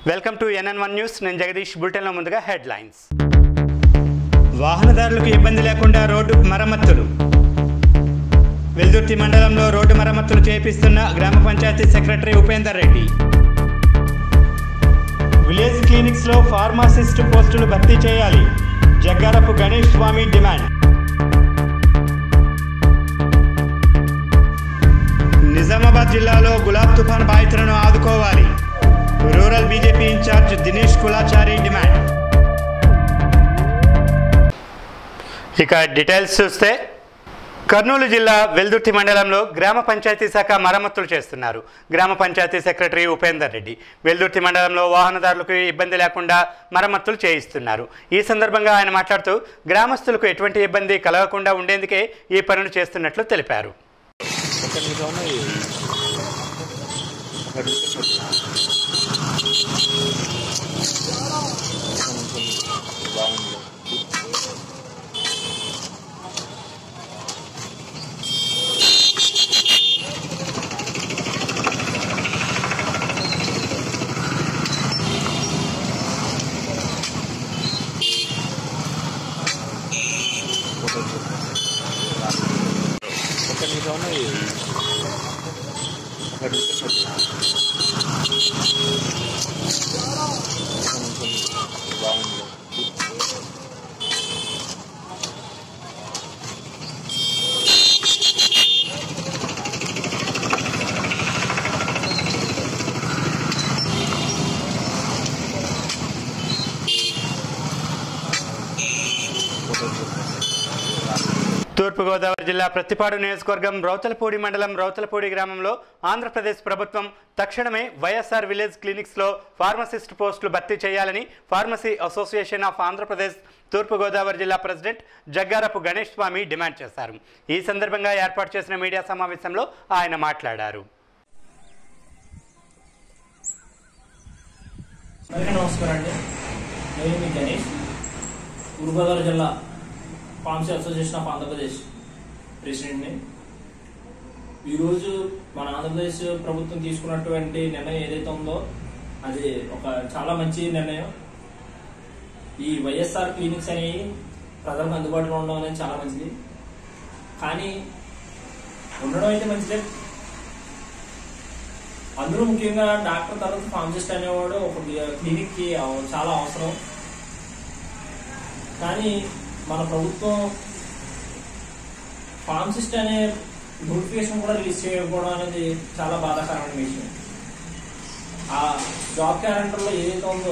welcome to NN one news నేను జగదీష్ బులెటిన్లో ముందుగా హెడ్లైన్స్ వాహనదారులకు ఇబ్బంది లేకుండా రోడ్డు మరమ్మతులు వెల్దుర్తి మండలంలో రోడ్డు మరమ్మతులు చేపిస్తున్న గ్రామ పంచాయతీ సెక్రటరీ ఉపేందర్ రెడ్డి విలేజ్ క్లినిక్స్లో ఫార్మాసిస్ట్ పోస్టులు భర్తీ చేయాలి జగ్గారపు గణేష్ స్వామి డిమాండ్ నిజామాబాద్ జిల్లాలో గులాబ్ తుఫాన్ బాధితులను ఆదుకోవాలి rural BJP in charge Dinesh Kulachari demand ఇక డీటెయిల్స్ చూస్తే కర్నూలు జిల్లా వెల్దుర్తి మండలంలో గ్రామ పంచాయతీ శాఖ మరమ్మతులు చేస్తున్నారు గ్రామ పంచాయతీ సెక్రటరీ ఉపేందర్ రెడ్డి వెల్దుర్తి మండలంలో వాహనదారులకు ఇబ్బంది లేకుండా మరమ్మతులు చేయిస్తున్నారు ఈ సందర్భంగా ఆయన మాట్లాడుతూ గ్రామస్తులకు ఎటువంటి ఇబ్బంది కలగకుండా ఉండేందుకే ఈ పనులు చేస్తున్నట్లు తెలిపారు తూర్పుగోదావరి జిల్లా ప్రతిపాడు నియోజకవర్గం రౌతలపూడి మండలం రౌతలపూడి గ్రామంలో ఆంధ్రప్రదేశ్ ప్రభుత్వం తక్షణమే వైఎస్ఆర్ విలేజ్ క్లినిక్స్లో ఫార్మసిస్ట్ పోస్టులు భర్తీ చేయాలని ఫార్మసీ అసోసియేషన్ ఆఫ్ ఆంధ్రప్రదేశ్ తూర్పుగోదావరి జిల్లా ప్రెసిడెంట్ జగ్గారపు గణేష్ స్వామి డిమాండ్ చేశారు ఈ సందర్భంగా ఏర్పాటు చేసిన మీడియా సమావేశంలో ఆయన మాట్లాడారు అందరికీ నమస్కారం అండి నేను మీ గణేష్ తూర్పుగోదావరి జిల్లా ఫార్మసీ అసోసియేషన్ ఆఫ్ ఆంధ్రప్రదేశ్ ప్రెసిడెంట్ని ఈరోజు మన ఆంధ్రప్రదేశ్ ప్రభుత్వం తీసుకున్నటువంటి నిర్ణయం ఏదైతే ఉందో అది ఒక చాలా మంచి నిర్ణయం ఈ వైఎస్ఆర్ క్లినిక్స్ అనేవి ప్రజలకు అందుబాటులో ఉండడం అనేది చాలా మంచిది కానీ ఉండడం అయితే మంచిదే అందులో ముఖ్యంగా డాక్టర్ తర్వాత ఫార్మసిస్ట్ అనేవాడు ఒక క్లినిక్ కి అవ- చాలా అవసరం కానీ మన ప్రభుత్వం ఫార్మసిస్ట్ అనే నోటిఫికేషన్ కూడా రిలీజ్ చేయకపోవడం అనేది చాలా బాధాకరమైన విషయం ఆ జాబ్ క్యాలెండర్ లో ఏదైతే ఉందో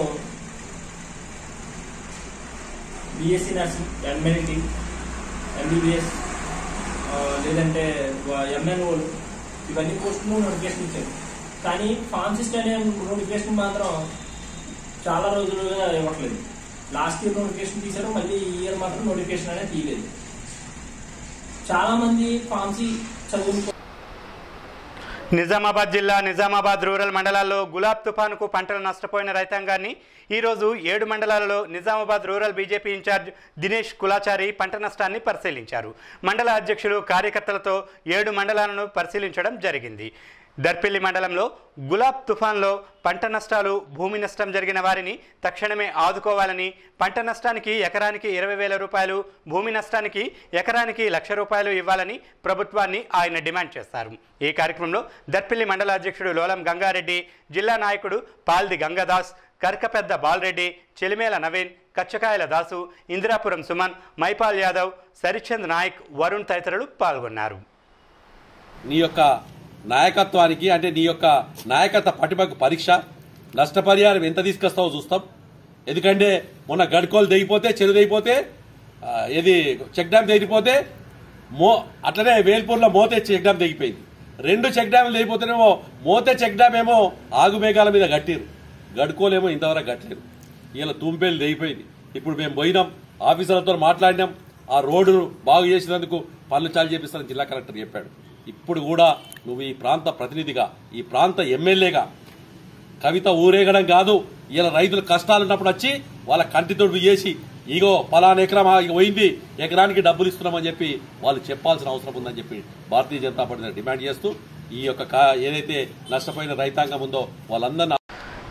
బిఎస్సి నర్సింగ్ ఎంఎల్టీ ఎంబీబీఎస్ లేదంటే ఎంఎన్ఓలు ఇవన్నీ పోస్టులు నోటిఫికేషన్ ఇచ్చారు కానీ ఫార్మసిస్ట్ అనే నోటిఫికేషన్ మాత్రం చాలా రోజులుగా ఇవ్వట్లేదు లాస్ట్ ఇయర్ నోటిఫికేషన్ తీశారు మళ్ళీ ఈ ఇయర్ మాత్రం నోటిఫికేషన్ అనేది తీయలేదు చాలా మంది ఫార్మసీ చదువు నిజామాబాద్ జిల్లా నిజామాబాద్ రూరల్ మండలాల్లో గులాబ్ తుఫానుకు పంటలు నష్టపోయిన రైతాంగాన్ని ఈరోజు ఏడు మండలాలలో Nizamabad rural BJP in charge Dinesh Kulachari పంట నష్టాన్ని పరిశీలించారు మండల అధ్యక్షులు కార్యకర్తలతో ఏడు మండలాలను పరిశీలించడం జరిగింది దర్పిల్లి మండలంలో గులాబ్ తుఫాన్లో పంట నష్టాలు భూమి నష్టం జరిగిన వారిని తక్షణమే ఆదుకోవాలని పంట నష్టానికి ఎకరానికి ఇరవై వేల రూపాయలు భూమి నష్టానికి ఎకరానికి లక్ష రూపాయలు ఇవ్వాలని ప్రభుత్వాన్ని ఆయన డిమాండ్ చేశారు ఈ కార్యక్రమంలో దర్పిల్లి మండల అధ్యక్షుడు లోలం గంగారెడ్డి జిల్లా నాయకుడు పాల్ది గంగదాస్ కర్కపెద్ద బాలరెడ్డి చెలిమేల నవీన్ కచ్చకాయల దాసు ఇందిరాపురం సుమన్ మైపాల్ యాదవ్ సరిచంద్ నాయక్ వరుణ్ తదితరులు పాల్గొన్నారు నీ యొక్క నాయకత్వానికి అంటే నీ యొక్క నాయకత్వ పటిమకు పరీక్ష నష్టపరిహారం ఎంత తీసుకొస్తావో చూస్తాం ఎందుకంటే మొన్న గడ్కోలు తెగిపోతే చెరువు తెగిపోతే ఆ, ఇది చెక్ డ్యామ్ తెగిపోతే మో అట్లనే వేల్పూర్లో మోతే చెక్ డ్యామ్ తెగిపోయింది రెండు చెక్ డ్యామ్లు తెగిపోతేనేమో మోతే చెక్ డ్యామ్ ఏమో ఆగు మేఘాల మీద కట్టిరు గడ్కోలేమో ఇంతవరకు కట్టలేరు ఇలా తుంపేలు తెగిపోయింది ఇప్పుడు మేము పోయినాం ఆఫీసర్లతో మాట్లాడినాం ఆ రోడ్డును బాగు చేసినందుకు పనులు చాలు చేపిస్తానని జిల్లా కలెక్టర్ చెప్పాడు ఇప్పుడు కూడా నువ్వు ఈ ప్రాంత ప్రతినిధిగా ఈ ప్రాంత ఎమ్మెల్యేగా కవిత ఊరేగడం కాదు ఇలా రైతులు కష్టాలున్నప్పుడు వచ్చి వాళ్ళ కంటితోడు చేసి ఇగో పలానా ఎకరం ఇక పోయింది ఎకరానికి డబ్బులు ఇస్తున్నామని చెప్పి వాళ్ళు చెప్పాల్సిన అవసరం ఉందని చెప్పి భారతీయ జనతా పార్టీ డిమాండ్ చేస్తూ ఈ యొక్క కా- ఏదైతే నష్టపోయిన రైతాంగం ఉందో వాళ్ళందరినీ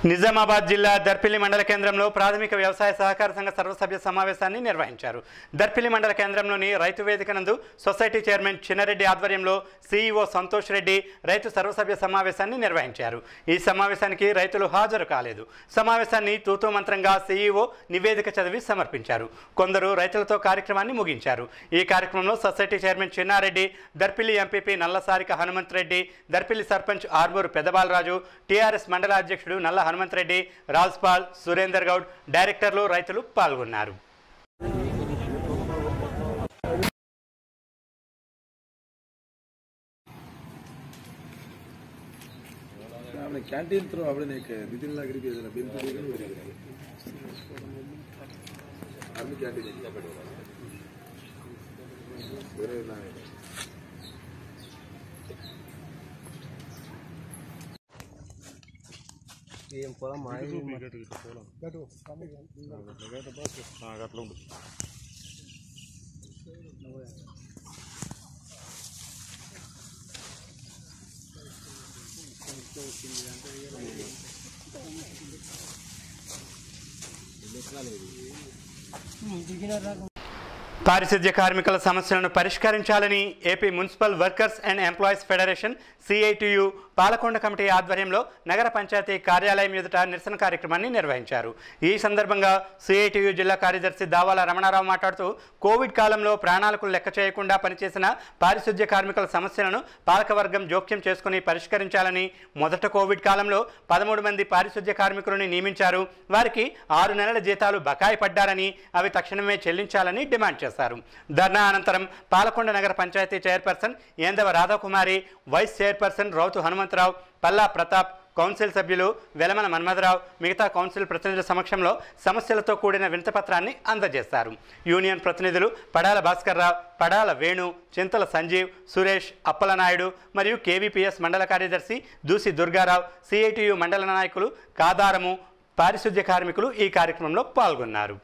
నిజామాబాద్ జిల్లా దర్పిలి మండల కేంద్రంలో ప్రాథమిక వ్యవసాయ సహకార సంఘ సర్వసభ్య సమావేశాన్ని నిర్వహించారు దర్పిలి మండల కేంద్రంలోని రైతు వేదిక నందు సొసైటీ చైర్మన్ చిన్నారెడ్డి ఆధ్వర్యంలో సీఈఓ సంతోష్ రెడ్డి రైతు సర్వసభ్య సమావేశాన్ని నిర్వహించారు ఈ సమావేశానికి రైతులు హాజరు కాలేదు సమావేశాన్ని తూతూ మంత్రంగా సీఈఓ నివేదిక చదివి సమర్పించారు కొందరు రైతులతో కార్యక్రమాన్ని ముగించారు ఈ కార్యక్రమంలో society chairman Chinnareddy Darpalli MPP Nallasarika Hanumanth Reddy Darpalli sarpanch Armoor Peddabalaraju TRS మండల అధ్యక్షుడు నల్ల హనుమంత్ రెడ్డి రాజ్పాల్ సురేందర్ గౌడ్ డైరెక్టర్లు రైతులు పాల్గొన్నారు आपने कैंटीन थ्रू आपने एक विदिन लागिरी के जरा बिल तो देगा ना आर्मी कैंटीन वेरे ना పారిశుద్ధ్య కార్మికుల సమస్యలను పరిష్కరించాలని AP municipal workers and employees federation CITU Palakonda committee ఆధ్వర్యంలో నగర పంచాయతీ కార్యాలయం ఎదుట నిరసన కార్యక్రమాన్ని నిర్వహించారు ఈ సందర్భంగా సిఐటియు జిల్లా కార్యదర్శి దావాల రమణారావు మాట్లాడుతూ కోవిడ్ కాలంలో ప్రాణాలకు లెక్క చేయకుండా పనిచేసిన పారిశుద్ధ్య కార్మికుల సమస్యలను పాలకవర్గం జోక్యం చేసుకుని పరిష్కరించాలని మొదట కోవిడ్ కాలంలో పదమూడు మంది పారిశుద్ధ్య కార్మికులను నియమించారు వారికి ఆరు నెలల జీతాలు బకాయి పడ్డారని అవి తక్షణమే చెల్లించాలని డిమాండ్ చేశారు ధర్నా అనంతరం పాలకొండ నగర పంచాయతీ చైర్పర్సన్ ఏందవ Radhakumari vice chairperson Routhu Hanumantharao Palla Pratap council సభ్యులు వెలమన మన్మథరావు మిగతా కౌన్సిల్ ప్రతినిధుల సమక్షంలో సమస్యలతో కూడిన వినతిపత్రాన్ని అందజేశారు యూనియన్ ప్రతినిధులు పడాల భాస్కర్రావు పడాల వేణు చింతల సంజీవ్ సురేష్ అప్పలనాయుడు మరియు కేవీపీఎస్ మండల కార్యదర్శి దూసి దుర్గారావు సిఐటియు మండల నాయకులు కాదారము పారిశుద్ధ్య కార్మికులు ఈ కార్యక్రమంలో పాల్గొన్నారు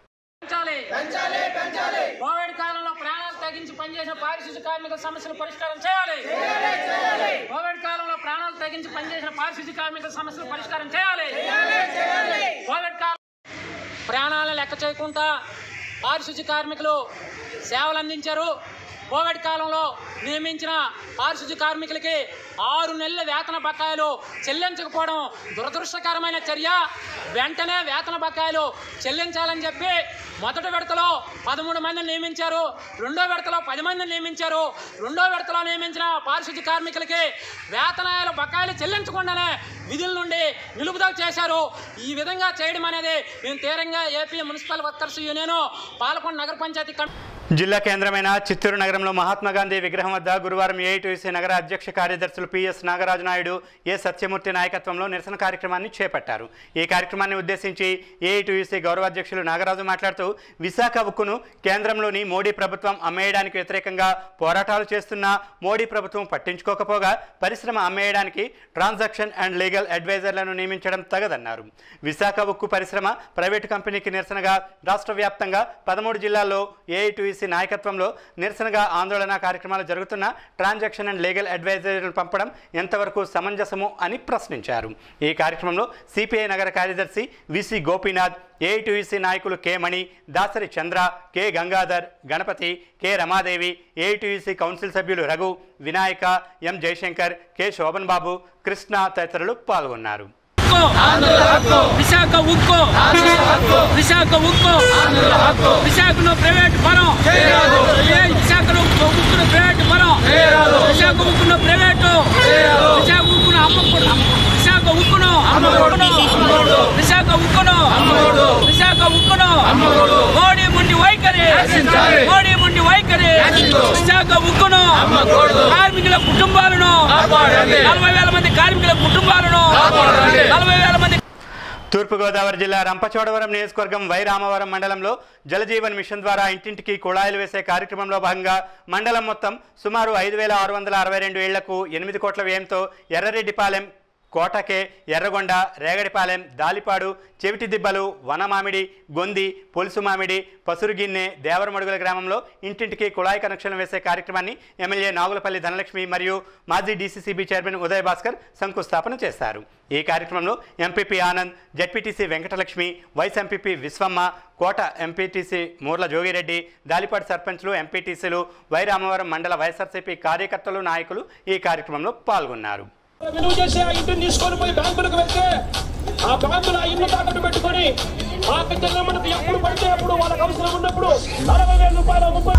పెంచాలి కోవిడ్ కాలంలో ప్రాణాలు తగ్గించి పనిచేసిన పారిశుద్ధ్య కార్మికుల సమస్యలు పరిష్కారం చేయాలి కోవిడ్ కాలంలో ప్రాణాలు తగ్గించి పనిచేసిన పారిశుద్ధ్య కార్మికుల సమస్యలు పరిష్కారం చేయాలి కోవిడ్ కాలం ప్రాణాలను లెక్క చేయకుండా పారిశుద్ధ్య కార్మికులు సేవలు అందించారు కోవిడ్ కాలంలో నియమించిన పారిశుద్ధ్య కార్మికులకి ఆరు నెలల వేతన బకాయిలు చెల్లించకపోవడం దురదృష్టకరమైన చర్య వెంటనే వేతన బకాయిలు చెల్లించాలని చెప్పి మొదటి విడతలో పదమూడు మందిని నియమించారు రెండో విడతలో పది మందిని నియమించారు రెండో విడతలో నియమించిన పారిశుద్ధ్య కార్మికులకి వేతనాలు బకాయిలు చెల్లించకుండానే విధుల నుండి నిలుపుదల చేశారు ఈ విధంగా చేయడం అనేది మేము తీవ్రంగా AP municipal workers union Palakonda నగర పంచాయతీ కమిటీ జిల్లా కేంద్రమైన చిత్తూరు నగరంలో మహాత్మా గాంధీ విగ్రహం వద్ద గురువారం ఏఐటీసీ నగర అధ్యక్ష కార్యదర్శులు పిఎస్ నాగరాజు నాయుడు ఏ సత్యమూర్తి నాయకత్వంలో నిరసన కార్యక్రమాన్ని చేపట్టారు ఈ కార్యక్రమాన్ని ఉద్దేశించి ఏఐటీసీ గౌరవాధ్యక్షులు నాగరాజు మాట్లాడుతూ విశాఖ ఉక్కును కేంద్రంలోని మోడీ ప్రభుత్వం అమ్మేయడానికి వ్యతిరేకంగా పోరాటాలు చేస్తున్న మోడీ ప్రభుత్వం పట్టించుకోకపోగా పరిశ్రమ అమ్మేయడానికి ట్రాన్సాక్షన్ అండ్ లీగల్ అడ్వైజర్లను నియమించడం తగదన్నారు విశాఖ ఉక్కు పరిశ్రమ ప్రైవేటు కంపెనీకి నిరసనగా రాష్ట్ర వ్యాప్తంగా పదమూడు జిల్లాల్లో ఏఐటీసీ నాయకత్వంలో నిరసనగా ఆందోళన కార్యక్రమాలు జరుగుతున్న ట్రాన్సాక్షన్ అండ్ లీగల్ అడ్వైజర్లను పంపడం ఎంతవరకు సమంజసము అని ప్రశ్నించారు ఈ కార్యక్రమంలో సిపిఐ నగర కార్యదర్శి విసి గోపీనాథ్ ఏఐటీసీ నాయకులు K Mani Dasari Chandra K Gangadhar Ganapathi K Ramadevi AITC council సభ్యులు రఘు వినాయక ఎం జయశంకర్ కె శోభన్ బాబు కృష్ణ తదితరులు పాల్గొన్నారు విశాఖ ఉక్కు విశాఖ ఉక్కు విశాఖను ప్రైవేట్ పరం విశాఖను ఉక్కును ప్రైవేట్ పరం విశాఖ ఉక్కును ప్రైవేటు విశాఖ ఉక్కును అమ్మకూడదు విశాఖ ఉక్కును విశాఖ ఉక్కును విశాఖ ఉక్కును మోడీ ముండి వైఖరి మోడీ ముండి వైఖరి విశాఖ ఉక్కును కార్మికుల కుటుంబాలను నలభై వేల మంది కార్మికుల కుటుంబాలను నలభై వేల మంది తూర్పుగోదావరి జిల్లా రంపచోడవరం నియోజకవర్గం వై రామవరం మండలంలో జలజీవన్ మిషన్ ద్వారా ఇంటింటికి కుళాయిలు వేసే కార్యక్రమంలో భాగంగా మండలం మొత్తం సుమారు ఐదు వేల ఆరు వందల అరవై రెండు ఏళ్లకు ఎనిమిది కోట్ల వ్యయంతో ఎర్రరెడ్డిపాలెం కోటకే ఎర్రగొండ రేగడిపాలెం దాలిపాడు చెవిటి దిబ్బలు వనమామిడి గొంది పొలుసు మామిడి పసురుగిన్నె దేవరమడుగుల గ్రామంలో ఇంటింటికి కుళాయి కనెక్షన్ వేసే కార్యక్రమాన్ని ఎమ్మెల్యే నాగులపల్లి ధనలక్ష్మి మరియు మాజీ డీసీసీబీ చైర్మన్ ఉదయ్ భాస్కర్ శంకుస్థాపన చేశారు ఈ కార్యక్రమంలో MPP Anand ZPTC Venkatalakshmi vice MPP Vishwamma Kota MPTC Moorla Jogireddy Dalipati సర్పంచ్లు ఎంపీటీసీలు వైరామవరం మండల వైఎస్ఆర్సీపీ కార్యకర్తలు నాయకులు ఈ కార్యక్రమంలో పాల్గొన్నారు విలువ చేసి ఆ ఇంటిని తీసుకొని పోయి బ్యాంకులకు వెళ్తే ఆ బ్యాంకులు ఆ ఇల్లు తాకట్టు పెట్టుకొని ఆ పెద్దలు మనకు ఎప్పుడు పడితే అప్పుడు వాళ్ళకి అవసరం ఉన్నప్పుడు అరవై వేల రూపాయల ముప్పై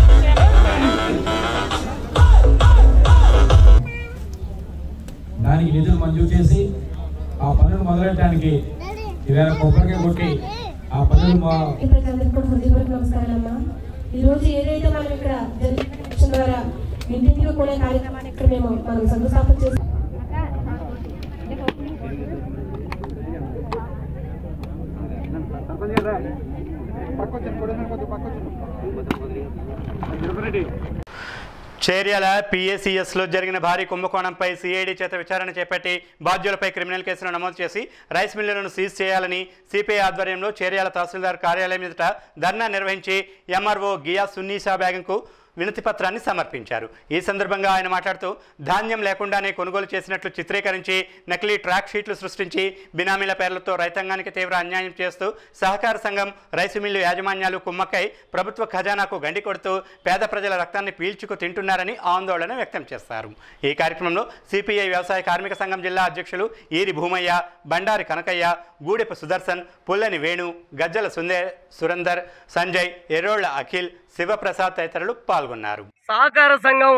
దానికి నిధులు మంజూరు చేసి ఆ పనులు మొదలెట్టడానికి ఇవాళ కొబ్బరికాయ కొట్టి ఆ పనులు మా ప్రజలందరికీ కూడా హృదయపూర్వక నమస్కారం అమ్మా ఈ రోజు ఏదైతే మనం ఇక్కడ జరిగిన ద్వారా ఇంటింటికి కూడా కార్యక్రమాన్ని ఇక్కడ మేము మనం శంకుస్థాపన చేసి చేర్యాల పిఏసీఎస్లో జరిగిన భారీ కుంభకోణంపై సిఐడి చేత విచారణ చేపట్టి బాధ్యులపై క్రిమినల్ కేసులు నమోదు చేసి రైస్ మిల్లులను సీజ్ చేయాలని సిపిఐ ఆధ్వర్యంలో చేర్యాల తహసీల్దార్ కార్యాలయం ఎదుట ధర్నా నిర్వహించి ఎంఆర్ఓ గియా సున్నీసా బ్యాగంకు వినతి పత్రాన్ని సమర్పించారు ఈ సందర్భంగా ఆయన మాట్లాడుతూ ధాన్యం లేకుండానే కొనుగోలు చేసినట్లు చిత్రీకరించి నకిలీ ట్రాక్ షీట్లు సృష్టించి బినామీల పేర్లతో రైతాంగానికి తీవ్ర అన్యాయం చేస్తూ సహకార సంఘం రైసు మిల్లు యాజమాన్యాలు కుమ్మక్కై ప్రభుత్వ ఖజానాకు గండి కొడుతూ పేద ప్రజల రక్తాన్ని పీల్చుకు తింటున్నారని ఆందోళన వ్యక్తం చేశారు ఈ కార్యక్రమంలో సిపిఐ వ్యవసాయ కార్మిక సంఘం జిల్లా అధ్యక్షులు ఈరి భూమయ్య బండారి కనకయ్య గూడెపు సుదర్శన్ పుల్లని వేణు గజ్జల సుందే సురందర్ సంజయ్ ఎర్రోళ్ల అఖిల్ శివప్రసాద్ తదితరులు పాల్గొన్నారు సహకార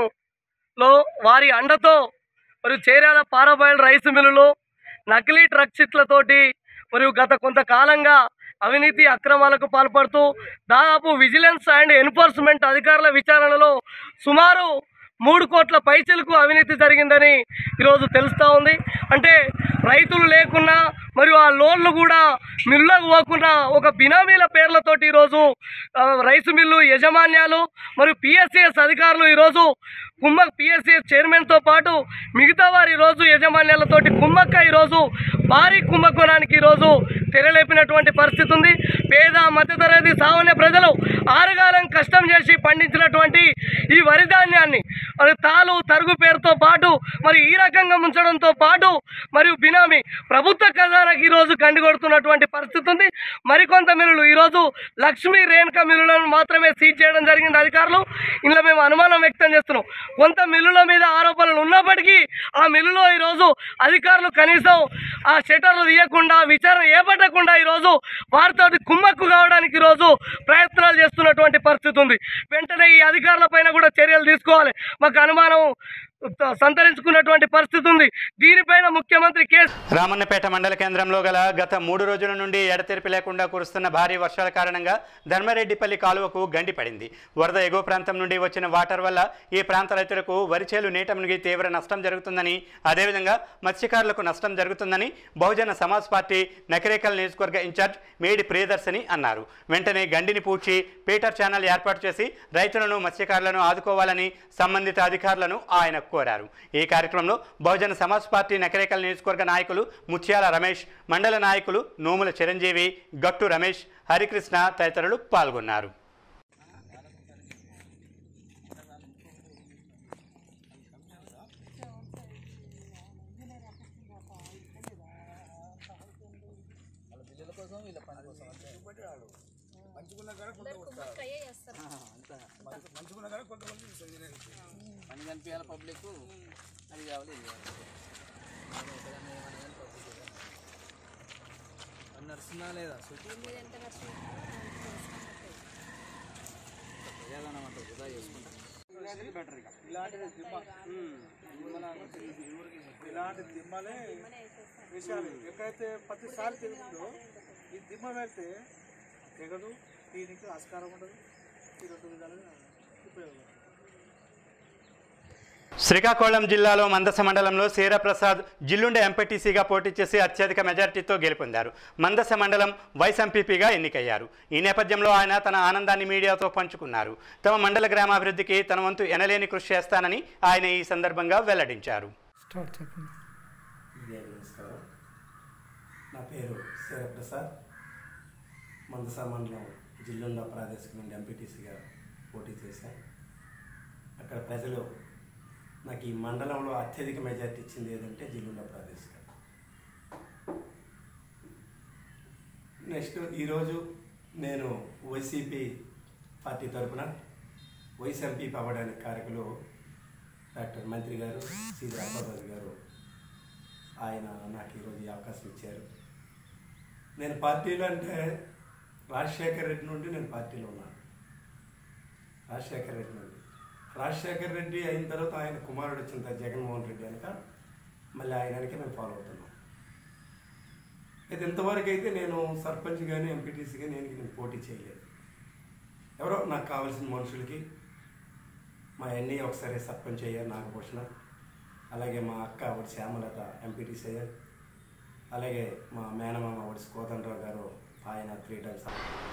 సంఘంలో వారి అండతో మరియు చేరాల పారబాయిల్ రైసు మిల్లులు నకిలీ ట్రక్ షిట్లతోటి మరియు గత కొంతకాలంగా అవినీతి అక్రమాలకు పాల్పడుతూ దాదాపు విజిలెన్స్ అండ్ ఎన్ఫోర్స్మెంట్ అధికారుల విచారణలో సుమారు మూడు కోట్ల పైసలకు అవినీతి జరిగిందని ఈరోజు తెలుస్తూ ఉంది అంటే రైతులు లేకున్నా మరియు ఆ లోన్లు కూడా మిల్లులకు పోకుండా ఒక బినామీల పేర్లతోటి ఈరోజు ఆ, రైసు మిల్లు యజమాన్యాలు మరియు పిఎస్సిఎస్ అధికారులు ఈరోజు కుమ్మక్ పిఎస్సిఎస్ చైర్మన్తో పాటు మిగతా వారి ఈరోజు యజమాన్యాలతోటి కుమ్మక్క ఈరోజు భారీ కుంభకోణానికి ఈరోజు తెరలేపినటువంటి పరిస్థితి ఉంది పేద మధ్యతరగతి సామాన్య ప్రజలు ఆరుగాలం కష్టం చేసి పండించినటువంటి ఈ వరి ధాన్యాన్ని మరి తాలు తరుగు పేరుతో పాటు మరి ఈ రకంగా ఉంచడంతో పాటు మరియు బినామీ ప్రభుత్వ ఖజానాకి ఈరోజు గండిగొడుతున్నటువంటి పరిస్థితి ఉంది మరికొంత మిల్లులు ఈరోజు లక్ష్మీ రేణుక మిల్లులను మాత్రమే సీజ్ చేయడం జరిగింది అధికారులు ఇందులో మేము అనుమానం వ్యక్తం చేస్తున్నాం కొంత మిల్లుల మీద ఆరోపణలు ఉన్నప్పటికీ ఆ మిల్లులో ఈరోజు అధికారులు కనీసం ఆ షటర్లు తీయకుండా విచారణ చేపట్టకుండా ఈరోజు వారితో కుమ్మక్కు కావడానికి ఈరోజు ప్రయత్నాలు చేస్తున్నటువంటి పరిస్థితి ఉంది వెంటనే ఈ అధికారుల పైన కూడా చర్యలు తీసుకోవాలి మాకు అనుమానం సంతరించుకున్నటువంటి పరిస్థితి ఉంది దీనిపైన ముఖ్యమంత్రి కేసు రామన్నపేట మండల కేంద్రంలో గల గత మూడు రోజుల నుండి ఎడతెరిపి లేకుండా కురుస్తున్న భారీ వర్షాల కారణంగా ధర్మారెడ్డిపల్లి కాలువకు గండి పడింది వరద ఎగువ ప్రాంతం నుండి వచ్చిన వాటర్ వల్ల ఈ ప్రాంత రైతులకు వరిచేలు నీట మునిగి తీవ్ర నష్టం జరుగుతుందని అదేవిధంగా మత్స్యకారులకు నష్టం జరుగుతుందని బహుజన సమాజ్ పార్టీ నకిరేకల్ నియోజకవర్గ ఇన్ఛార్జ్ మేడి ప్రియదర్శిని అన్నారు వెంటనే గండిని పూడ్చి పీటర్ ఛానల్ ఏర్పాటు చేసి రైతులను మత్స్యకారులను ఆదుకోవాలని సంబంధిత అధికారులను ఆయన కోరారు ఈ కార్యక్రమంలో బహుజన సమాజ్ పార్టీ నకరేకల్ నియోజకవర్గ నాయకులు ముత్యాల రమేష్ మండల నాయకులు నోముల చిరంజీవి గట్టు రమేష్ హరికృష్ణ తదితరులు పాల్గొన్నారు ఇలాంటి దిమ్మలే విషయాలు ఎక్కడైతే ప్రతిసారి తిరుగుతుందో ఈ దిమ్మ వెళ్తే తెగదు దీనికి ఆస్కారం ఉండదు ఈ రెండు విధాలుగా ఉపయోగం శ్రీకాకుళం జిల్లాలో మందస మండలంలో సీరప్రసాద్ జిల్లుండే ఎంపీటీసీగా పోటీ చేసి అత్యధిక మెజార్టీతో గెలుపొందారు మందస మండలం వైస్ ఎంపీపీగా ఎన్నికయ్యారు ఈ నేపథ్యంలో ఆయన తన ఆనందాన్ని మీడియాతో పంచుకున్నారు తమ మండల గ్రామాభివృద్ధికి తన వంతు ఎనలేని కృషి చేస్తానని ఆయన ఈ సందర్భంగా వెల్లడించారు స్టార్ట్ చెప్పండి పేరు శరప్రసాద్ మందసా మండలం జిల్లుండ ప్రాదేశిక నుండి ఎంపీటీసీగా పోటీ చేశాను అక్కడ ప్రజలు నాకు ఈ మండలంలో అత్యధిక మెజార్టీ ఇచ్చింది ఏదంటే జిల్లుండ ప్రాదేశిక నెక్స్ట్ ఈరోజు నేను వైసీపీ పార్టీ తరఫున వైస్ ఎంపీ అవ్వడానికి కారకులు డాక్టర్ మంత్రి గారు సి రాఘవరాజు గారు ఆయన నాకు ఈరోజు ఈ అవకాశం ఇచ్చారు నేను పార్టీలో అంటే రాజశేఖర్ రెడ్డి నుండి నేను పార్టీలో ఉన్నాను రాజశేఖర్ రెడ్డి నుండి రాజశేఖర్ రెడ్డి అయిన తర్వాత ఆయన కుమారుడు వచ్చిన తర్వాత జగన్మోహన్ రెడ్డి కనుక మళ్ళీ ఆయనకే మేము ఫాలో అవుతున్నాం అయితే ఇంతవరకు అయితే నేను సర్పంచ్ కానీ ఎంపీటీసీ కానీ నేను నేను పోటీ చేయలేదు ఎవరో నాకు కావాల్సిన మనుషులకి మా అన్నీ ఒకసారి సర్పంచ్ అయ్యారు నాగభూషణ అలాగే మా అక్క ఆవిడ శ్యామలత ఎంపీటీసీ అయ్యారు అలాగే మా మేనమామ ఆవిడ కోదండరావు గారు ఆయన త్రీ టైమ్స్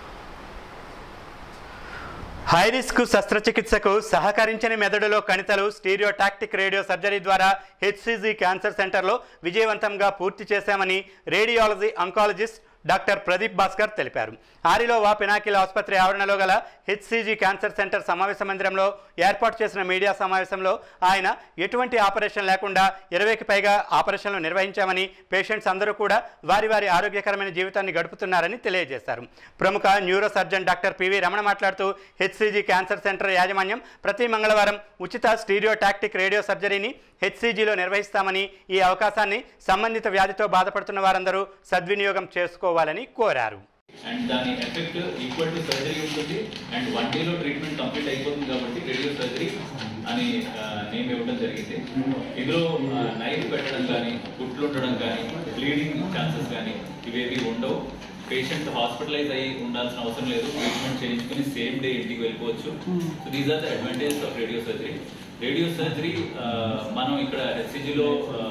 హై రిస్క్ శస్త్రచికిత్సకు సహకరించని మెదడులో కణితలు స్టీరియోటాక్టిక్ రేడియో సర్జరీ ద్వారా హెచ్సిజి క్యాన్సర్ సెంటర్లో విజయవంతంగా పూర్తి చేశామని radiology oncologist doctor Pradeep Bhaskar తెలిపారు ఆరిలోవా పినాకిల్ ఆసుపత్రి ఆవరణలో గల హెచ్సిజి క్యాన్సర్ సెంటర్ సమావేశ మందిరంలో ఏర్పాటు చేసిన మీడియా సమావేశంలో ఆయన ఎటువంటి ఆపరేషన్ లేకుండా ఇరవైకి పైగా ఆపరేషన్లు నిర్వహించామని పేషెంట్స్ అందరూ కూడా వారి వారి ఆరోగ్యకరమైన జీవితాన్ని గడుపుతున్నారని తెలియజేశారు ప్రముఖ neuro surgeon doctor PV Ramana మాట్లాడుతూ హెచ్సిజి క్యాన్సర్ సెంటర్ యాజమాన్యం ప్రతి మంగళవారం ఉచిత స్టీరియోటాక్టిక్ రేడియో సర్జరీని హెచ్సిజిలో నిర్వహిస్తామని ఈ అవకాశాన్ని సంబంధిత వ్యాధితో బాధపడుతున్న వారందరూ సద్వినియోగం చేసుకోవాలని కోరారు అండ్ దాని ఎఫెక్ట్ ఈక్వల్ టు సర్జరీ ఉంటుంది అండ్ వన్ డేలో ట్రీట్మెంట్ కంప్లీట్ అయిపోతుంది కాబట్టి రేడియో సర్జరీ అని నేమ్ ఇవ్వడం జరిగింది ఇందులో నైట్ పెట్టడం కానీ కుట్లు ఉండడం కానీ బ్లీడింగ్ ఛాన్సెస్ కానీ ఇవేవి ఉండవు పేషెంట్ హాస్పిటలైజ్ అయ్యి ఉండాల్సిన అవసరం లేదు ట్రీట్మెంట్ చేయించుకుని సేమ్ డే ఇంటికి వెళ్ళిపోవచ్చు so these are the advantage of radio surgery radio surgery మనం ఇక్కడ హెచ్సిజిలో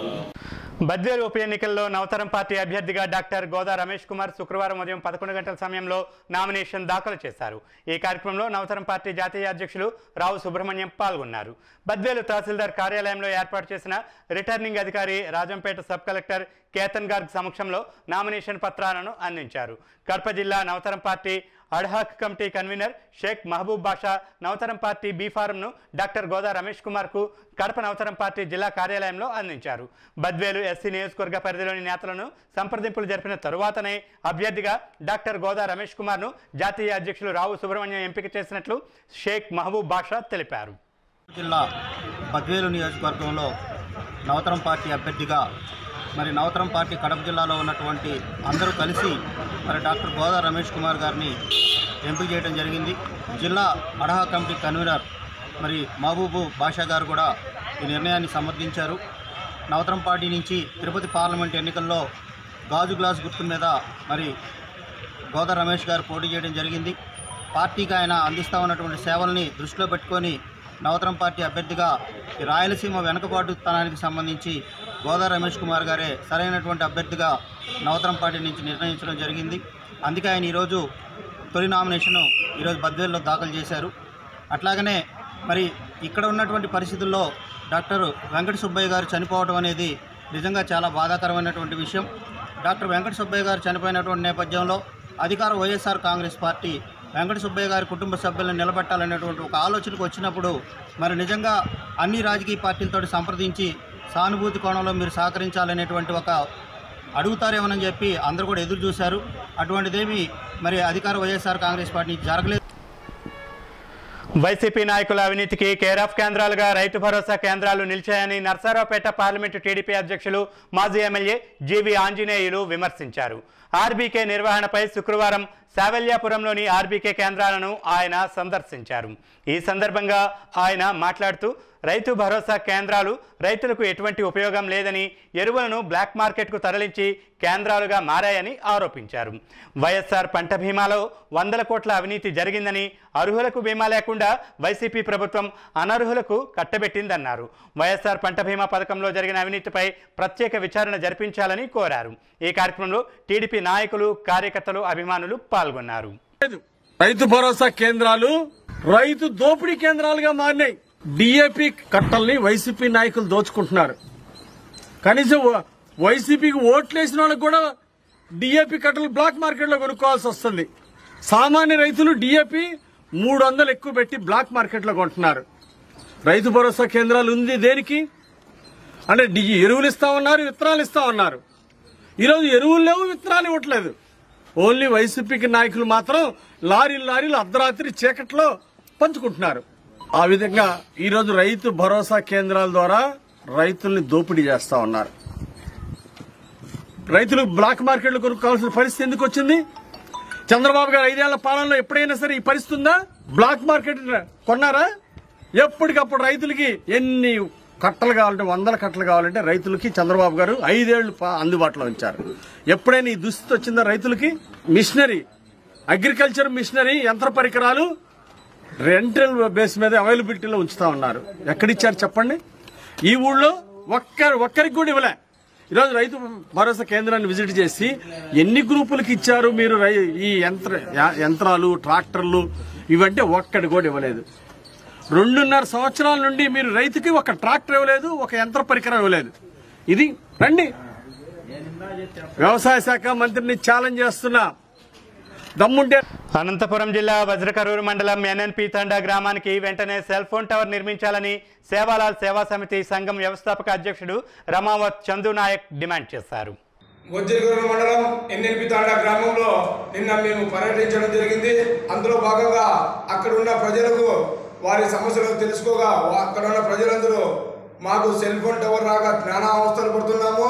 బద్వేలు ఉప ఎన్నికల్లో నవతరం పార్టీ అభ్యర్థిగా డాక్టర్ గోదా రమేష్ కుమార్ శుక్రవారం ఉదయం పదకొండు గంటల సమయంలో నామినేషన్ దాఖలు చేశారు ఈ కార్యక్రమంలో నవతరం పార్టీ జాతీయ అధ్యక్షులు రావు సుబ్రహ్మణ్యం పాల్గొన్నారు బద్వేలు తహసీల్దార్ కార్యాలయంలో ఏర్పాటు చేసిన రిటర్నింగ్ అధికారి రాజంపేట సబ్ కలెక్టర్ కేతన్ గార్గ్ సమక్షంలో నామినేషన్ పత్రాలను అందించారు కడప జిల్లా Navataram party ad hoc committee convener Shaik Mahaboob Basha Navataram party B ఫారంను డాక్టర్ గోదా రమేష్ కుమార్కు కడప నవతరం పార్టీ జిల్లా కార్యాలయంలో అందించారు బద్వేలు ఎస్సీ నియోజకవర్గ పరిధిలోని నేతలను సంప్రదింపులు జరిపిన తరువాతనే అభ్యర్థిగా డాక్టర్ గోదా రమేష్ కుమార్ను జాతీయ అధ్యక్షులు రావు సుబ్రహ్మణ్యం ఎంపిక చేసినట్లు షేక్ మహబూబ్ బాషా తెలిపారు జిల్లా బద్వేలు నియోజకవర్గంలో నవతరం పార్టీ అభ్యర్థిగా మరి నవతరం పార్టీ కడప జిల్లాలో ఉన్నటువంటి అందరూ కలిసి మరి డాక్టర్ గోదా రమేష్ కుమార్ గారిని ఎంపిక చేయడం జరిగింది జిల్లా అడహా కమిటీ కన్వీనర్ మరి మహబూబు బాషా గారు కూడా ఈ నిర్ణయాన్ని సమర్థించారు నవతరం పార్టీ నుంచి తిరుపతి పార్లమెంట్ ఎన్నికల్లో గాజు గ్లాస్ గుర్తు మీద మరి గోదా రమేష్ గారు పోటీ చేయడం జరిగింది పార్టీకి ఆయన అందిస్తూ ఉన్నటువంటి సేవల్ని దృష్టిలో పెట్టుకొని నవతరం పార్టీ అభ్యర్థిగా ఈ రాయలసీమ వెనుకబాటుతనానికి సంబంధించి గోదా రమేష్ కుమార్ గారే సరైనటువంటి అభ్యర్థిగా నవతరం పార్టీ నుంచి నిర్ణయించడం జరిగింది అందుకే ఆయన ఈరోజు తొలి నామినేషను ఈరోజు బద్వేల్లో దాఖలు చేశారు అట్లాగనే మరి ఇక్కడ ఉన్నటువంటి పరిస్థితుల్లో డాక్టర్ వెంకట సుబ్బయ్య గారు చనిపోవడం అనేది నిజంగా చాలా బాధాకరమైనటువంటి విషయం డాక్టర్ వెంకట సుబ్బయ్య గారు చనిపోయినటువంటి నేపథ్యంలో అధికార వైఎస్ఆర్ కాంగ్రెస్ పార్టీ వెంకట సుబ్బయ్య గారి కుటుంబ సభ్యులను నిలబెట్టాలనేటువంటి ఒక ఆలోచనకు వచ్చినప్పుడు మరి నిజంగా అన్ని రాజకీయ పార్టీలతో సంప్రదించి సానుభూతి కోణంలో మీరు సహకరించాలనేటువంటి ఒక అడుగుతారేమోనని చెప్పి అందరూ కూడా ఎదురు చూశారు అటువంటిదేమి మరి అధికార వైఎస్ఆర్ కాంగ్రెస్ పార్టీ జరగలేదు వైసీపీ నాయకుల అవినీతికి కేర్ ఆఫ్ కేంద్రాలుగా రైతు భరోసా కేంద్రాలు నిలిచాయని నర్సారావుపేట పార్లమెంటు టీడీపీ అధ్యక్షులు మాజీ ఎమ్మెల్యే జీవి ఆంజనేయులు విమర్శించారు ఆర్బీకే నిర్వహణపై శుక్రవారం శావల్యాపురంలోని ఆర్బీకే కేంద్రాలను ఆయన సందర్శించారు ఈ సందర్భంగా ఆయన మాట్లాడుతూ రైతు భరోసా కేంద్రాలు రైతులకు ఎటువంటి ఉపయోగం లేదని ఎరువులను బ్లాక్ మార్కెట్కు తరలించి కేంద్రాలుగా మారాయని ఆరోపించారు వైఎస్ఆర్ పంట బీమాలో వందల కోట్ల అవినీతి జరిగిందని అర్హులకు బీమా లేకుండా వైసీపీ ప్రభుత్వం అనర్హులకు కట్టబెట్టిందన్నారు వైఎస్ఆర్ పంట బీమా పథకంలో జరిగిన అవినీతిపై ప్రత్యేక విచారణ జరిపించాలని కోరారు ఈ కార్యక్రమంలో టీడీపీ నాయకులు కార్యకర్తలు అభిమానులు పాల్గొన్నారు రైతు భరోసా కేంద్రాలు రైతు దోపిడీ కేంద్రాలుగా మారినాయి డిఏపి కట్టల్ని వైసీపీ నాయకులు దోచుకుంటున్నారు కనీసం వ- వైసీపీకి ఓట్లేసిన వాళ్ళకి కూడా డిఏపి కట్టలు బ్లాక్ మార్కెట్లో కొనుక్కోవాల్సి వస్తుంది సామాన్య రైతులు డిఏపి మూడు వందలు ఎక్కువ పెట్టి బ్లాక్ మార్కెట్లో కొంటున్నారు రైతు భరోసా కేంద్రాలు ఉంది దేనికి అంటే డి- ఎరువులు ఇస్తా ఉన్నారు విత్తనాలు ఇస్తా ఉన్నారు ఈరోజు ఎరువులు లేవు విత్తనాలు ఇవ్వట్లేదు ఓన్లీ వైసీపీకి నాయకులు మాత్రం లారీలు లారీలు అర్ధరాత్రి చీకట్లో పంచుకుంటున్నారు ఆ విధంగా ఈరోజు రైతు భరోసా కేంద్రాల ద్వారా రైతుల్ని దోపిడీ చేస్తా ఉన్నారు రైతులు బ్లాక్ మార్కెట్లు కొనుక్కోవాల్సిన పరిస్థితి ఎందుకు వచ్చింది చంద్రబాబు గారు ఐదేళ్ల పాలనలో ఎప్పుడైనా సరే ఈ పరిస్థితి ఉందా బ్లాక్ మార్కెట్ కొన్నారా ఎప్పటికప్పుడు రైతులకి ఎన్ని కట్టలు కావాలంటే వందల కట్టలు కావాలంటే రైతులకి చంద్రబాబు గారు ఐదేళ్లు పా- అందుబాటులో ఉంచారు ఎప్పుడైనా ఈ దుస్థితి వచ్చిందా రైతులకి మిషనరీ అగ్రికల్చర్ మిషనరీ యంత్ర పరికరాలు రెంటల్ బేస్ మీద అవైలబిలిటీలో ఉంచుతా ఉన్నారు ఎక్కడిచ్చారు చెప్పండి ఈ ఊళ్ళో ఒక్కరు ఒక్కరికి కూడా ఇవ్వలే ఈరోజు రైతు భరోసా కేంద్రాన్ని విజిట్ చేసి ఎన్ని గ్రూపులకు ఇచ్చారు మీరు రై- ఈ యంత్ర యా- యంత్రాలు ట్రాక్టర్లు ఇవంటే ఒక్కటి కూడా ఇవ్వలేదు రెండున్నర సంవత్సరాల నుండి మీరు రైతుకి ఒక ట్రాక్టర్ ఇవ్వలేదు ఒక యంత్ర పరికరం ఇవ్వలేదు ఇది రండి వ్యవసాయ శాఖ మంత్రిని ఛాలెంజ్ చేస్తున్నా దమ్ముంటే అనంతపురం జిల్లా వజ్రకరూరు మండలం ఎన్ఎన్పి తండా గ్రామానికి వెంటనే సెల్ ఫోన్ టవర్ నిర్మించాలని సేవాలాల్ సేవా సమితి సంఘం వ్యవస్థాపక అధ్యక్షుడు రమావత్ చందు నాయక్ డిమాండ్ చేశారు వజ్రగూరు మండలం ఎన్ఎల్పి తాండా గ్రామంలో నిన్న మేము పర్యటించడం జరిగింది అందులో భాగంగా అక్కడ ఉన్న ప్రజలకు వారి సమస్యలు తెలుసుకోగా వా- అక్కడ ఉన్న ప్రజలందరూ మాకు సెల్ ఫోన్ టవర్ రాక నానా అవస్థలు పడుతున్నాము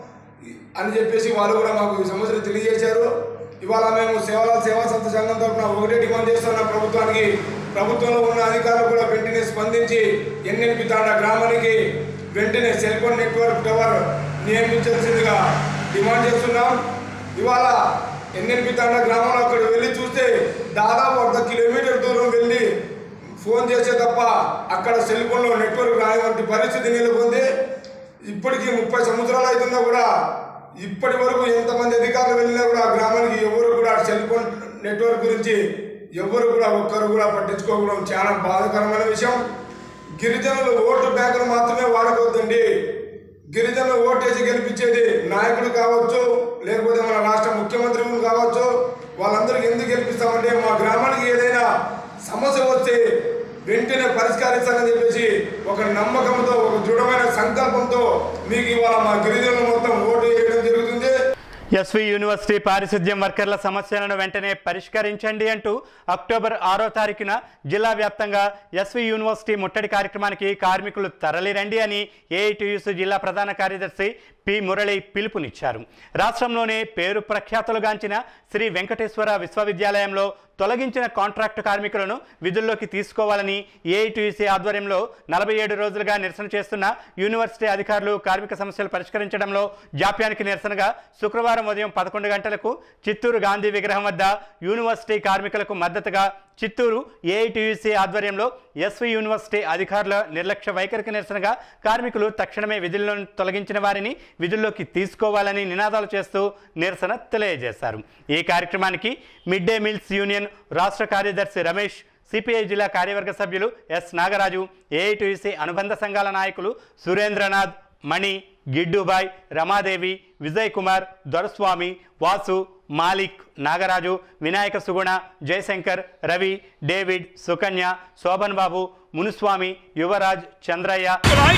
అని చెప్పేసి వాళ్ళు కూడా మాకు ఈ సమస్యలు తెలియజేశారు ఇవాళ మేము సేవల సేవా సంస్థ సంఘం తరఫున ఒకటే డిమాండ్ చేస్తున్న ప్రభుత్వానికి ప్రభుత్వంలో ఉన్న అధికారులు కూడా వెంటనే స్పందించి ఎన్ఎల్పి తాండా గ్రామానికి వెంటనే సెల్ ఫోన్ నెట్వర్క్ టవర్ నియమించాల్సిందిగా డిమాండ్ చేస్తున్నాం ఇవాళ ఎన్ఎల్పి తాండా గ్రామంలో అక్కడ వెళ్ళి చూస్తే దాదాపు ఒక కిలోమీటర్ దూరం వెళ్ళి ఫోన్ చేసే తప్ప అక్కడ సెల్ ఫోన్లో నెట్వర్క్ రానివంటి పరిస్థితి నెలకొంది ఇప్పటికీ ముప్పై సంవత్సరాలు అవుతున్నా కూడా ఇప్పటి వరకు ఎంతమంది అధికారులు వెళ్ళినా కూడా ఆ గ్రామానికి ఎవరు కూడా సెల్ ఫోన్ నెట్వర్క్ గురించి ఎవరు కూడా ఒక్కరు కూడా పట్టించుకోవడం చాలా బాధాకరమైన విషయం గిరిజనులు ఓటు బ్యాంకులు మాత్రమే వాడుకోవద్దండి గిరిజనులు ఓటేసి గెలిపించేది నాయకుడు కావచ్చు లేకపోతే మన రాష్ట్ర ముఖ్యమంత్రి కావచ్చు వాళ్ళందరికీ ఎందుకు గెలిపిస్తామంటే మా గ్రామానికి ఏదైనా సమస్య వస్తే వెంటనే పరిష్కరిస్తానని చెప్పేసి ఒక నమ్మకంతో ఒక దృఢమైన సంకల్పంతో మీకు ఇవాళ మా గిరిజనులు మొత్తం ఓటు వేయడం జరుగుతుంది ఎస్వి యూనివర్సిటీ పారిశుద్ధ్యం వర్కర్ల సమస్యలను వెంటనే పరిష్కరించండి అంటూ అక్టోబర్ ఆరో తారీఖున జిల్లా వ్యాప్తంగా ఎస్వి యూనివర్సిటీ ముట్టడి కార్యక్రమానికి కార్మికులు తరలిరండి అని ఏఐటియుసి జిల్లా ప్రధాన కార్యదర్శి పి మురళి పిలుపునిచ్చారు రాష్ట్రంలోనే పేరు ప్రఖ్యాతులుగాంచిన శ్రీ వెంకటేశ్వర విశ్వవిద్యాలయంలో తొలగించిన కాంట్రాక్టు కార్మికులను విధుల్లోకి తీసుకోవాలని ఏఐటీయూసీ ఆధ్వర్యంలో నలభై ఏడు రోజులుగా నిరసన చేస్తున్న యూనివర్సిటీ అధికారులు కార్మిక సమస్యలు పరిష్కరించడంలో జాప్యానికి నిరసనగా శుక్రవారం ఉదయం పదకొండు గంటలకు చిత్తూరు గాంధీ విగ్రహం వద్ద యూనివర్సిటీ కార్మికులకు మద్దతుగా చిత్తూరు ఏఐటీయూసీ ఆధ్వర్యంలో ఎస్వి యూనివర్సిటీ అధికారుల నిర్లక్ష్య వైఖరికి నిరసనగా కార్మికులు తక్షణమే విధులను తొలగించిన వారిని విధుల్లోకి తీసుకోవాలని నినాదాలు చేస్తూ నిరసన తెలియజేశారు ఈ కార్యక్రమానికి మిడ్ డే మీల్స్ యూనియన్ రాష్ట్ర కార్యదర్శి రమేష్ సిపిఐ జిల్లా కార్యవర్గ సభ్యులు ఎస్ నాగరాజు ఏఐటీయూసీ అనుబంధ సంఘాల నాయకులు సురేంద్రనాథ్ మణి గిడ్డుబాయ్ రమాదేవి విజయ్ కుమార్ దొరస్వామి వాసు మాలిక్ నాగరాజు వినాయక సుగుణ జయశంకర్ రవి డేవిడ్ సుకన్య శోభన్ బాబు మునుస్వామి యువరాజ్ చంద్రయ్య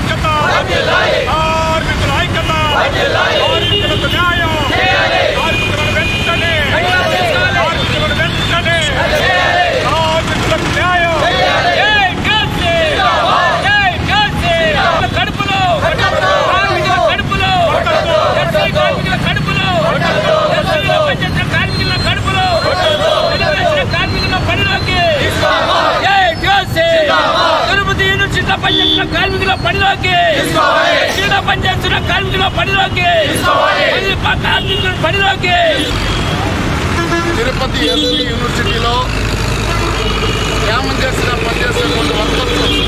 కడుపులో కార్మికుల కడుపులో ఎస్ఐ కార్మికుల కడుపులో ఎస్ఐలో పనిచేసిన కార్మికుల కడుపులో వెలువరించిన కార్మికుల పనిలోకి జై జోసి తిరుపతి యూనివర్సిటీలో పనిచేసిన కార్మికుల పనిలోకి ఇక్కడ పనిచేస్తున్న కార్మికుల పనిలోకి కార్మికుల పనిలోకి తిరుపతి ఎస్వి యూనివర్సిటీలో క్యామంజర్స్గా పనిచేసేటువంటి వర్కర్లు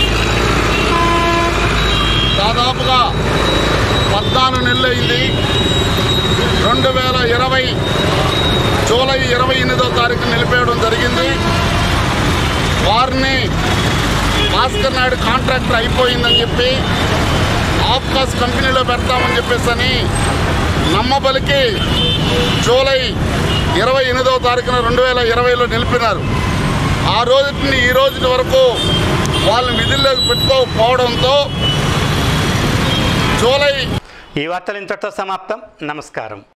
దాదాపుగా పద్నాలుగు నెలలైంది రెండు వేల ఇరవై జూలై ఇరవై ఎనిమిదో తారీఖు నిలిపేయడం జరిగింది వారిని భాస్కర్ నాయుడు కాంట్రాక్టర్ అయిపోయిందని చెప్పి ఆఫ్కాస్ కంపెనీలో పెడతామని చెప్పేసి అని నమ్మబలికి జూలై ఇరవై ఎనిమిదవ తారీఖున రెండు వేల ఇరవైలో నిలిపినారు ఆ రోజుని ఈ రోజు వరకు వాళ్ళు విధుల్లోకి పెట్టుకోకపోవడంతో జూలై ఈ వార్తలు ఇంతటితో సమాప్తం నమస్కారం